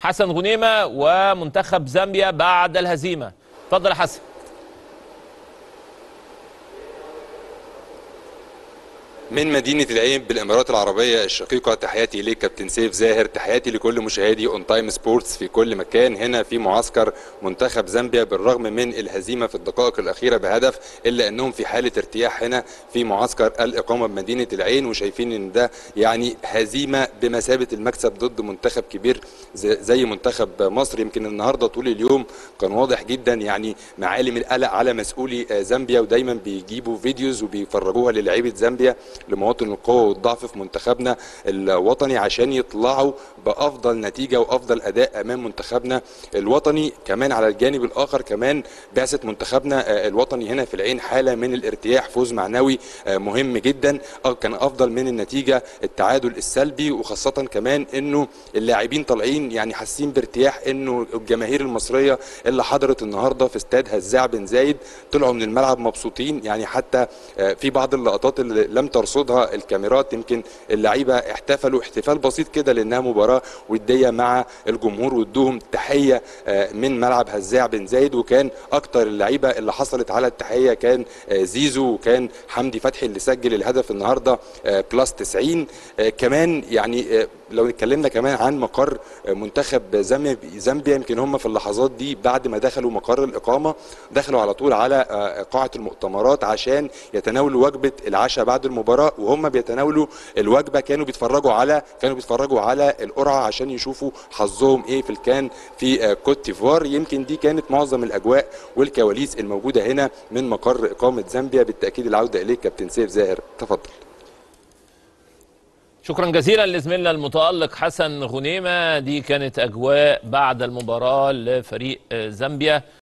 حسن غنيمه ومنتخب زامبيا بعد الهزيمه اتفضل يا حسن من مدينة العين بالإمارات العربية الشقيقة تحياتي ليك كابتن سيف زاهر تحياتي لكل مشاهدي اون تايم سبورتس في كل مكان هنا في معسكر منتخب زامبيا بالرغم من الهزيمة في الدقائق الأخيرة بهدف إلا أنهم في حالة ارتياح هنا في معسكر الإقامة بمدينة العين وشايفين أن ده يعني هزيمة بمثابة المكسب ضد منتخب كبير زي منتخب مصر يمكن النهاردة طول اليوم كان واضح جدا يعني معالم القلق على مسؤولي زامبيا ودايما بيجيبوا فيديوز وبيفرجوها للاعيبة زامبيا لمواطن القوه والضعف في منتخبنا الوطني عشان يطلعوا بافضل نتيجه وافضل اداء امام منتخبنا الوطني كمان على الجانب الاخر كمان بعثه منتخبنا الوطني هنا في العين حاله من الارتياح فوز معنوي مهم جدا كان افضل من النتيجه التعادل السلبي وخاصه كمان انه اللاعبين طالعين يعني حاسين بارتياح انه الجماهير المصريه اللي حضرت النهارده في استاد هزاع بن زايد طلعوا من الملعب مبسوطين يعني حتى في بعض اللقطات اللي لم ترصدها الكاميرات يمكن اللعيبه احتفلوا احتفال بسيط كده لانها مباراه وديه مع الجمهور وادوهم تحيه من ملعب هزاع بن زايد وكان اكتر اللعيبه اللي حصلت على التحيه كان زيزو وكان حمدي فتحي اللي سجل الهدف النهارده بلس 90 كمان يعني لو اتكلمنا كمان عن مقر منتخب زامبيا يمكن هم في اللحظات دي بعد ما دخلوا مقر الاقامه دخلوا على طول على قاعه المؤتمرات عشان يتناولوا وجبه العشاء بعد المباراه وهم بيتناولوا الوجبه كانوا بيتفرجوا على كانوا بيتفرجوا على القرعه عشان يشوفوا حظهم ايه في الكان في كوت ديفوار يمكن دي كانت معظم الاجواء والكواليس الموجوده هنا من مقر اقامه زامبيا بالتاكيد العوده اليك كابتن سيف زاهر تفضل شكرا جزيلا لزميلنا المتألق حسن غنيمة دي كانت أجواء بعد المباراة لفريق زامبيا